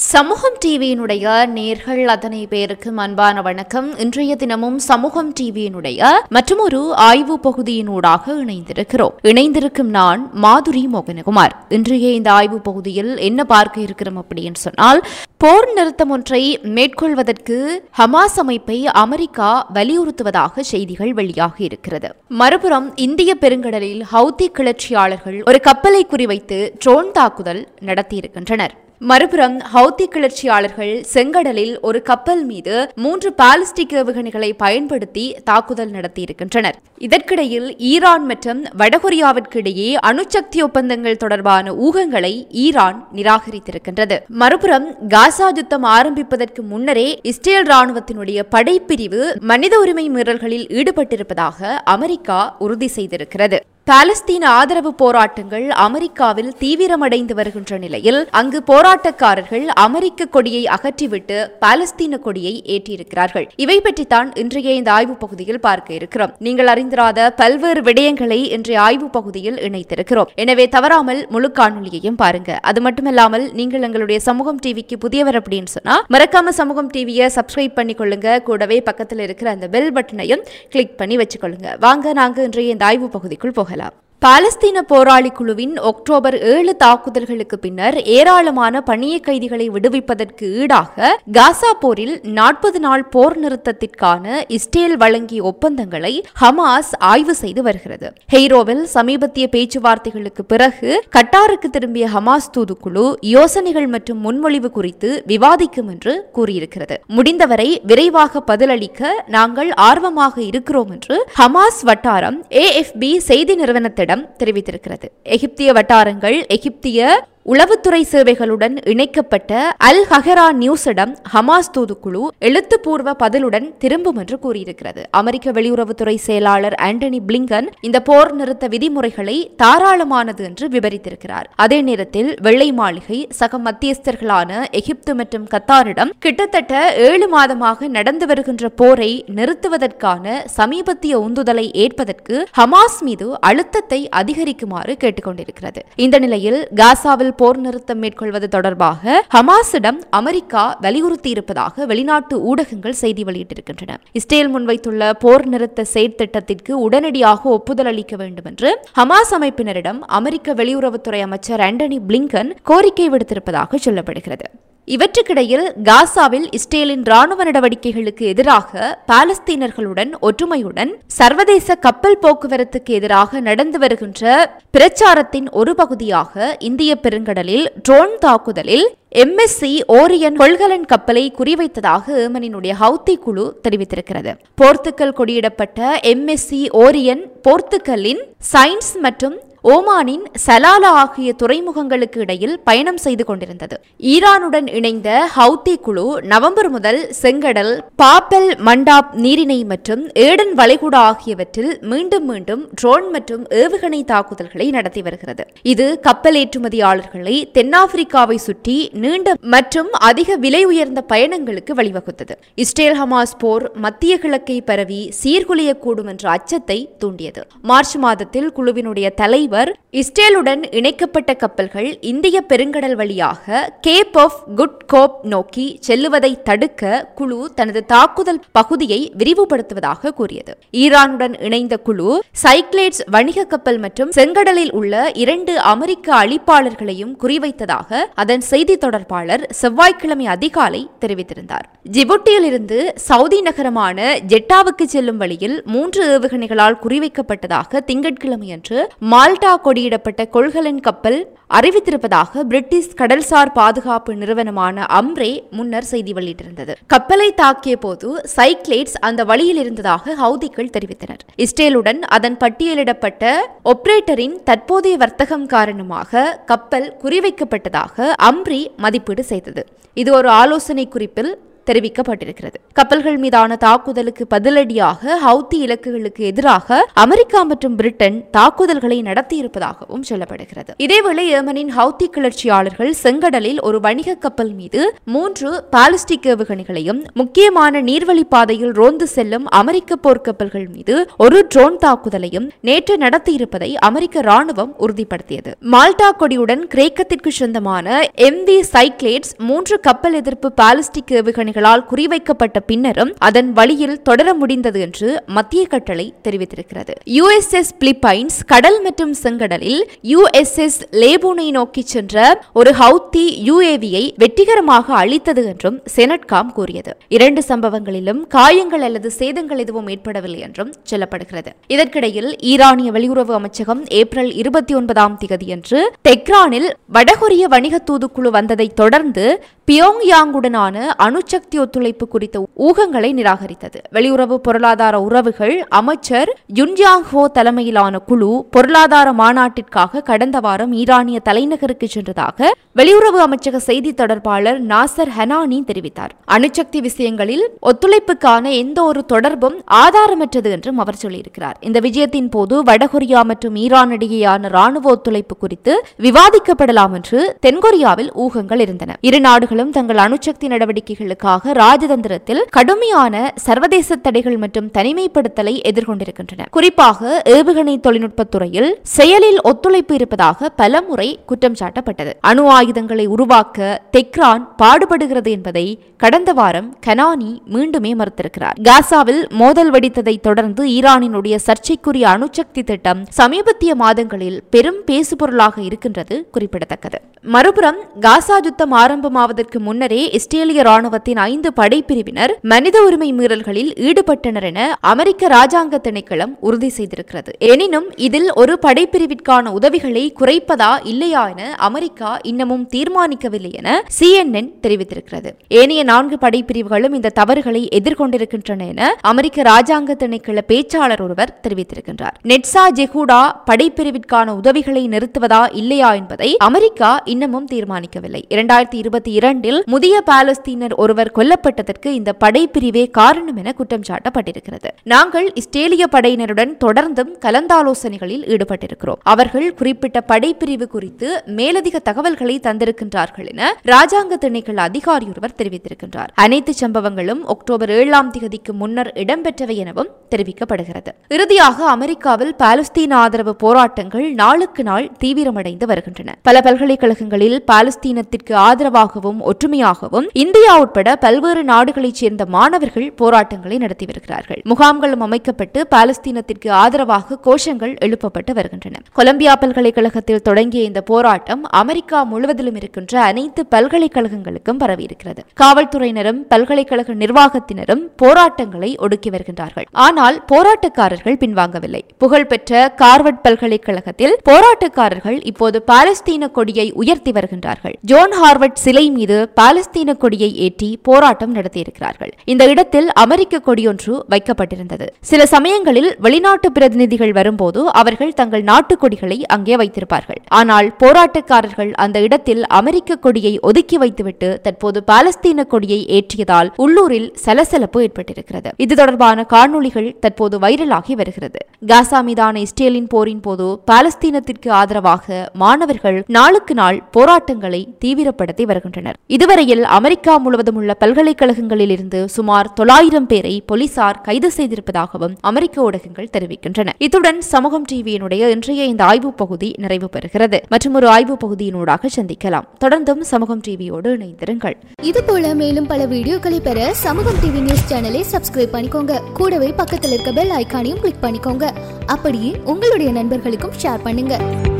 சமூகம் டிவியினுடைய நேர்கள் அத்தனை பேருக்கும் அன்பான வணக்கம் இன்றைய தினமும் சமூகம் டிவியினுடைய மற்றொரு ஆய்வு பகுதியினூடாக இணைந்திருக்கிறோம் இணைந்திருக்கும் நான் மாதுரி மோகனகுமார் இன்றைய இந்த ஆய்வு பகுதியில் என்ன பார்க்க இருக்கிறோம் அப்படின்னு சொன்னால் போர் நிறுத்தம் ஒன்றை மேற்கொள்வதற்கு ஹமாஸ் அமைப்பை அமெரிக்கா வலியுறுத்துவதாக செய்திகள் வெளியாகி இருக்கிறது மறுபுறம் இந்திய பெருங்கடலில் ஹவுதி கிளர்ச்சியாளர்கள் ஒரு கப்பலை குறிவைத்து ட்ரோன் தாக்குதல் நடத்தியிருக்கின்றனர் மறுபுறம் ஹவுதி கிளர்ச்சியாளர்கள் செங்கடலில் ஒரு கப்பல் மீது மூன்று பாலிஸ்டிக் ஏவுகணைகளை பயன்படுத்தி தாக்குதல் நடத்தியிருக்கின்றனர் இதற்கிடையில் ஈரான் மற்றும் வடகொரியாவிற்கு இடையே அணுசக்தி ஒப்பந்தங்கள் தொடர்பான ஊகங்களை ஈரான் நிராகரித்திருக்கின்றது மறுபுறம் காசா யுத்தம் ஆரம்பிப்பதற்கு முன்னரே இஸ்ரேல் ராணுவத்தினுடைய படைப்பிரிவு மனித உரிமை மீறல்களில் ஈடுபட்டிருப்பதாக அமெரிக்கா உறுதி செய்திருக்கிறது பாலஸ்தீன ஆதரவு போராட்டங்கள் அமெரிக்காவில் தீவிரமடைந்து வருகின்ற நிலையில் அங்கு போராட்டக்காரர்கள் அமெரிக்க கொடியை அகற்றிவிட்டு பாலஸ்தீன கொடியை ஏற்றியிருக்கிறார்கள் இவை பற்றித்தான் இன்றைய இந்த ஆய்வு பகுதியில் பார்க்க இருக்கிறோம் நீங்கள் அறிந்திராத பல்வேறு விடயங்களை இன்றைய ஆய்வு பகுதியில் இணைத்திருக்கிறோம் எனவே தவறாமல் முழு காணொலியையும் பாருங்க அது மட்டுமல்லாமல் நீங்கள் எங்களுடைய சமூகம் டிவிக்கு புதியவர் அப்படின்னு சொன்னா மறக்காம சமூகம் டிவியை சப்ஸ்கிரைப் பண்ணி கொள்ளுங்க கூடவே பக்கத்தில் இருக்கிற அந்த பெல் பட்டனையும் கிளிக் பண்ணி வச்சுக்கொள்ளுங்க வாங்க நாங்க இன்றைய இந்த ஆய்வு பகுதிக்குள் போகலாம் பாலஸ்தீன போராளி குழுவின் அக்டோபர் ஏழு தாக்குதல்களுக்கு பின்னர் ஏராளமான பணிய கைதிகளை விடுவிப்பதற்கு ஈடாக காசா போரில் நாற்பது நாள் போர் நிறுத்தத்திற்கான இஸ்ரேல் வழங்கிய ஒப்பந்தங்களை ஹமாஸ் ஆய்வு செய்து வருகிறது ஹெய்ரோவில் சமீபத்திய பேச்சுவார்த்தைகளுக்கு பிறகு கட்டாருக்கு திரும்பிய ஹமாஸ் தூதுக்குழு யோசனைகள் மற்றும் முன்மொழிவு குறித்து விவாதிக்கும் என்று கூறியிருக்கிறது முடிந்தவரை விரைவாக பதிலளிக்க நாங்கள் ஆர்வமாக இருக்கிறோம் என்று ஹமாஸ் வட்டாரம் ஏஎஃப்பி செய்தி நிறுவனத்திடம் தெரிவித்திருக்கிறது எகிப்திய வட்டாரங்கள் எகிப்திய உளவுத்துறை சேவைகளுடன் இணைக்கப்பட்ட அல் ஹஹரா நியூஸிடம் ஹமாஸ் தூதுக்குழு எழுத்துப்பூர்வ பதிலுடன் திரும்பும் என்று கூறியிருக்கிறது அமெரிக்க வெளியுறவுத்துறை செயலாளர் ஆண்டனி பிளிங்கன் இந்த போர் நிறுத்த விதிமுறைகளை தாராளமானது என்று விவரித்திருக்கிறார் அதே நேரத்தில் வெள்ளை மாளிகை சக மத்தியஸ்தர்களான எகிப்து மற்றும் கத்தாரிடம் கிட்டத்தட்ட ஏழு மாதமாக நடந்து வருகின்ற போரை நிறுத்துவதற்கான சமீபத்திய உந்துதலை ஏற்பதற்கு ஹமாஸ் மீது அழுத்தத்தை அதிகரிக்குமாறு கேட்டுக்கொண்டிருக்கிறது இந்த நிலையில் காசாவில் போர் நிறுத்தம் மேற்கொள்வது தொடர்பாக ஹமாஸிடம் அமெரிக்கா வலியுறுத்தியிருப்பதாக வெளிநாட்டு ஊடகங்கள் செய்தி வெளியிட்டிருக்கின்றன இஸ்ரேல் முன்வைத்துள்ள போர் நிறுத்த செயற்திட்டத்திற்கு உடனடியாக ஒப்புதல் அளிக்க வேண்டும் என்று ஹமாஸ் அமைப்பினரிடம் அமெரிக்க வெளியுறவுத்துறை அமைச்சர் ஆண்டனி பிளிங்கன் கோரிக்கை விடுத்திருப்பதாக சொல்லப்படுகிறது இவற்றுக்கிடையில் காசாவில் இஸ்ரேலின் ராணுவ நடவடிக்கைகளுக்கு எதிராக பாலஸ்தீனர்களுடன் ஒற்றுமையுடன் சர்வதேச கப்பல் போக்குவரத்துக்கு எதிராக நடந்து வருகின்ற பிரச்சாரத்தின் ஒரு பகுதியாக இந்திய பெருங்கடலில் ட்ரோன் தாக்குதலில் எம்எஸ்சி ஓரியன் கொள்கலன் கப்பலை குறிவைத்ததாக ஏமனினுடைய ஹவுத்தி குழு தெரிவித்திருக்கிறது போர்த்துக்கல் கொடியிடப்பட்ட எம்எஸ்சி ஓரியன் போர்த்துக்கலின் சயின்ஸ் மற்றும் ஓமானின் சலாலா ஆகிய துறைமுகங்களுக்கு இடையில் பயணம் செய்து கொண்டிருந்தது ஈரானுடன் இணைந்த ஹவுத்தி குழு நவம்பர் முதல் செங்கடல் பாப்பல் மண்டாப் நீரிணை மற்றும் ஏடன் வளைகுடா ஆகியவற்றில் மீண்டும் மீண்டும் ட்ரோன் மற்றும் ஏவுகணை தாக்குதல்களை நடத்தி வருகிறது இது கப்பல் ஏற்றுமதியாளர்களை தென்னாப்பிரிக்காவை சுற்றி நீண்ட மற்றும் அதிக விலை உயர்ந்த பயணங்களுக்கு வழிவகுத்தது இஸ்ரேல் ஹமாஸ் போர் மத்திய கிழக்கை பரவி சீர்குலையக்கூடும் என்ற அச்சத்தை தூண்டியது மார்ச் மாதத்தில் குழுவினுடைய தலைவர் தலைவர் இஸ்ரேலுடன் இணைக்கப்பட்ட கப்பல்கள் இந்திய பெருங்கடல் வழியாக கேப் ஆஃப் குட் கோப் நோக்கி செல்லுவதை தடுக்க குழு தனது தாக்குதல் பகுதியை விரிவுபடுத்துவதாக கூறியது ஈரானுடன் இணைந்த குழு சைக்ளேட்ஸ் வணிக கப்பல் மற்றும் செங்கடலில் உள்ள இரண்டு அமெரிக்க அழிப்பாளர்களையும் குறிவைத்ததாக அதன் செய்தி தொடர்பாளர் செவ்வாய்க்கிழமை அதிகாலை தெரிவித்திருந்தார் ஜிபுட்டியில் இருந்து சவுதி நகரமான ஜெட்டாவுக்கு செல்லும் வழியில் மூன்று ஏவுகணைகளால் குறிவைக்கப்பட்டதாக திங்கட்கிழமையன்று மால்டா கொடியிடப்பட்ட கொள்கலன் கப்பல் அறிவித்திருப்பதாக பிரிட்டிஷ் கடல்சார் பாதுகாப்பு நிறுவனமான அம்ரே முன்னர் செய்தி வெளியிட்டிருந்தது கப்பலை தாக்கிய போது சைக்ளேட்ஸ் அந்த வழியில் இருந்ததாக ஹவுதிகள் தெரிவித்தனர் இஸ்ரேலுடன் அதன் பட்டியலிடப்பட்ட ஒப்ரேட்டரின் தற்போதைய வர்த்தகம் காரணமாக கப்பல் குறிவைக்கப்பட்டதாக அம்ரி மதிப்பீடு செய்தது இது ஒரு ஆலோசனை குறிப்பில் தெரிவிக்கப்பட்டிருக்கிறது கப்பல்கள் மீதான தாக்குதலுக்கு பதிலடியாக ஹவுத்தி இலக்குகளுக்கு எதிராக அமெரிக்கா மற்றும் பிரிட்டன் தாக்குதல்களை நடத்தியிருப்பதாகவும் சொல்லப்படுகிறது இதேவேளை ஏமனின் ஹவுத்தி கிளர்ச்சியாளர்கள் செங்கடலில் ஒரு வணிக கப்பல் மீது மூன்று பாலிஸ்டிக் ஏவுகணைகளையும் முக்கியமான நீர்வழி பாதையில் ரோந்து செல்லும் அமெரிக்க போர்க்கப்பல்கள் மீது ஒரு ட்ரோன் தாக்குதலையும் நேற்று நடத்தியிருப்பதை அமெரிக்க ராணுவம் உறுதிப்படுத்தியது மால்டா கொடியுடன் கிரேக்கத்திற்கு சொந்தமான எம் வி சைக்ளேட்ஸ் மூன்று கப்பல் எதிர்ப்பு பாலிஸ்டிக் ஏவுகணைகளால் குறிவைக்கப்பட்ட பின்னரும் அதன் வழியில் தொடர முடிந்தது என்று மத்திய கட்டளை தெரிவித்திருக்கிறது யுஎஸ்எஸ் பிலிப்பைன்ஸ் கடல் மற்றும் செங்கடலில் யுஎஸ்எஸ் லேபோனை நோக்கி சென்ற ஒரு ஹவுத்தி யுஏவியை வெற்றிகரமாக அழித்தது என்றும் செனட்காம் கூறியது இரண்டு சம்பவங்களிலும் காயங்கள் அல்லது சேதங்கள் எதுவும் ஏற்படவில்லை என்றும் சொல்லப்படுகிறது இதற்கிடையில் ஈரானிய வெளியுறவு அமைச்சகம் ஏப்ரல் இருபத்தி ஒன்பதாம் திகதியன்று தெக்ரானில் வடகொரிய வணிக தூதுக்குழு வந்ததை தொடர்ந்து பியோங்யாங்குடனான அணுசக்தி ஒத்துழைப்பு குறித்த ஊகங்களை நிராகரித்தது வெளியுறவு பொருளாதார உறவுகள் அமைச்சர் யுன்யாங் ஹோ தலைமையிலான குழு பொருளாதார மாநாட்டிற்காக கடந்த வாரம் ஈரானிய தலைநகருக்கு சென்றதாக வெளியுறவு அமைச்சக செய்தி தொடர்பாளர் நாசர் ஹனானி தெரிவித்தார் அணுசக்தி விஷயங்களில் ஒத்துழைப்புக்கான எந்த ஒரு தொடர்பும் ஆதாரமற்றது என்றும் அவர் சொல்லியிருக்கிறார் இந்த விஜயத்தின் போது வடகொரியா மற்றும் ஈரான் இடையேயான ராணுவ ஒத்துழைப்பு குறித்து விவாதிக்கப்படலாம் என்று தென்கொரியாவில் ஊகங்கள் இருந்தன இரு நாடுகளும் தங்கள் அணுசக்தி நடவடிக்கைகளுக்காக ராஜதந்திரத்தில் கடுமையான சர்வதேச தடைகள் மற்றும் தனிமைப்படுத்தலை எதிர்கொண்டிருக்கின்றன குறிப்பாக ஏவுகணை தொழில்நுட்பத் துறையில் செயலில் ஒத்துழைப்பு இருப்பதாக பலமுறை குற்றம் சாட்டப்பட்டது அணு ஆயுதங்களை உருவாக்க தெக்ரான் பாடுபடுகிறது என்பதை கடந்த வாரம் கனானி மீண்டுமே மறுத்திருக்கிறார் காசாவில் மோதல் வெடித்ததை தொடர்ந்து ஈரானினுடைய சர்ச்சைக்குரிய அணுசக்தி திட்டம் சமீபத்திய மாதங்களில் பெரும் பேசுபொருளாக இருக்கின்றது குறிப்பிடத்தக்கது மறுபுறம் காசா யுத்தம் ஆரம்பமாவதற்கு முன்னரே இஸ்ரேலிய ராணுவத்தின் ஐந்து படைப்பிரிவினர் மனித உரிமை மீறல்களில் ஈடுபட்டனர் என அமெரிக்க ராஜாங்க திணைக்களம் உறுதி செய்திருக்கிறது எனினும் இதில் ஒரு படைப்பிரிவிற்கான உதவிகளை குறைப்பதா இல்லையா என அமெரிக்கா இன்னமும் தீர்மானிக்கவில்லை என சிஎன்என் தெரிவித்திருக்கிறது ஏனைய நான்கு படைப்பிரிவுகளும் இந்த தவறுகளை எதிர்கொண்டிருக்கின்றன என அமெரிக்க ராஜாங்க திணைக்கள பேச்சாளர் ஒருவர் தெரிவித்திருக்கின்றார் நெட்சா ஜெகூடா படைப்பிரிவிற்கான உதவிகளை நிறுத்துவதா இல்லையா என்பதை அமெரிக்கா இன்னமும் தீர்மானிக்கவில்லை இரண்டாயிரத்தி இருபத்தி இரண்டில் முதிய பாலஸ்தீனர் ஒருவர் கொல்லப்பட்டதற்கு இந்த படைப்பிரிவே காரணம் என குற்றம் சாட்டப்பட்டிருக்கிறது நாங்கள் இஸ்ரேலிய படையினருடன் தொடர்ந்தும் கலந்தாலோசனைகளில் ஈடுபட்டிருக்கிறோம் அவர்கள் குறிப்பிட்ட படைப்பிரிவு குறித்து மேலதிக தகவல்களை தந்திருக்கின்றார்கள் என ராஜாங்க திணைக்கள அதிகாரி ஒருவர் தெரிவித்திருக்கின்றார் அனைத்து சம்பவங்களும் அக்டோபர் ஏழாம் தேதிக்கு முன்னர் இடம்பெற்றவை எனவும் தெரிவிக்கப்படுகிறது இறுதியாக அமெரிக்காவில் பாலஸ்தீன ஆதரவு போராட்டங்கள் நாளுக்கு நாள் தீவிரமடைந்து வருகின்றன பல பல்கலைக்கழகங்களில் பாலஸ்தீனத்திற்கு ஆதரவாகவும் ஒற்றுமையாகவும் இந்தியா உட்பட பல்வேறு நாடுகளைச் சேர்ந்த மாணவர்கள் போராட்டங்களை நடத்தி வருகிறார்கள் முகாம்களும் அமைக்கப்பட்டு பாலஸ்தீனத்திற்கு ஆதரவாக கோஷங்கள் எழுப்பப்பட்டு வருகின்றன கொலம்பியா பல்கலைக்கழகத்தில் தொடங்கிய இந்த போராட்டம் அமெரிக்கா முழுவதிலும் இருக்கின்ற அனைத்து பல்கலைக்கழகங்களுக்கும் பரவியிருக்கிறது காவல்துறையினரும் பல்கலைக்கழக நிர்வாகத்தினரும் போராட்டங்களை ஒடுக்கி வருகின்றார்கள் ஆனால் போராட்டக்காரர்கள் பின்வாங்கவில்லை புகழ்பெற்ற கார்வர்ட் பல்கலைக்கழகத்தில் போராட்டக்காரர்கள் இப்போது பாலஸ்தீன கொடியை உயர்த்தி வருகின்றார்கள் ஜோன் ஹார்வர்ட் சிலை மீது பாலஸ்தீன கொடியை ஏற்றி போராட்டம் நடத்தியிருக்கிறார்கள் இந்த இடத்தில் அமெரிக்க கொடியொன்று வைக்கப்பட்டிருந்தது சில சமயங்களில் வெளிநாட்டு பிரதிநிதிகள் வரும்போது அவர்கள் தங்கள் நாட்டு கொடிகளை அங்கே வைத்திருப்பார்கள் ஆனால் போராட்டக்காரர்கள் அந்த இடத்தில் அமெரிக்க கொடியை ஒதுக்கி வைத்துவிட்டு தற்போது பாலஸ்தீன கொடியை ஏற்றியதால் உள்ளூரில் சலசலப்பு ஏற்பட்டிருக்கிறது இது தொடர்பான காணொளிகள் தற்போது வைரலாகி வருகிறது காசா மீதான இஸ்ரேலின் போரின் போது பாலஸ்தீனத்திற்கு ஆதரவாக மாணவர்கள் நாளுக்கு நாள் போராட்டங்களை தீவிரப்படுத்தி வருகின்றனர் இதுவரையில் அமெரிக்கா முழுவதும் உள்ள பல்கலைக்கழகங்களில் இருந்து சுமார் தொள்ளாயிரம் பேரை போலீசார் கைது செய்திருப்பதாகவும் அமெரிக்க ஊடகங்கள் தெரிவிக்கின்றன இத்துடன் சமூகம் டிவியினுடைய இன்றைய இந்த ஆய்வு பகுதி நிறைவு பெறுகிறது மற்றும் ஒரு ஆய்வு பகுதியினூடாக சந்திக்கலாம் தொடர்ந்தும் சமூகம் டிவியோடு இணைந்திருங்கள் இது போல மேலும் பல வீடியோக்களை பெற சமூகம் டிவி நியூஸ் சேனலை சப்ஸ்கிரைப் பண்ணிக்கோங்க கூடவே பக்கத்தில் இருக்க பெல் ஐகானையும் கிளிக் பண்ணிக்கோங்க அப்படியே உங்களுடைய நண்பர்களுக்கும் ஷேர் பண்ணுங்க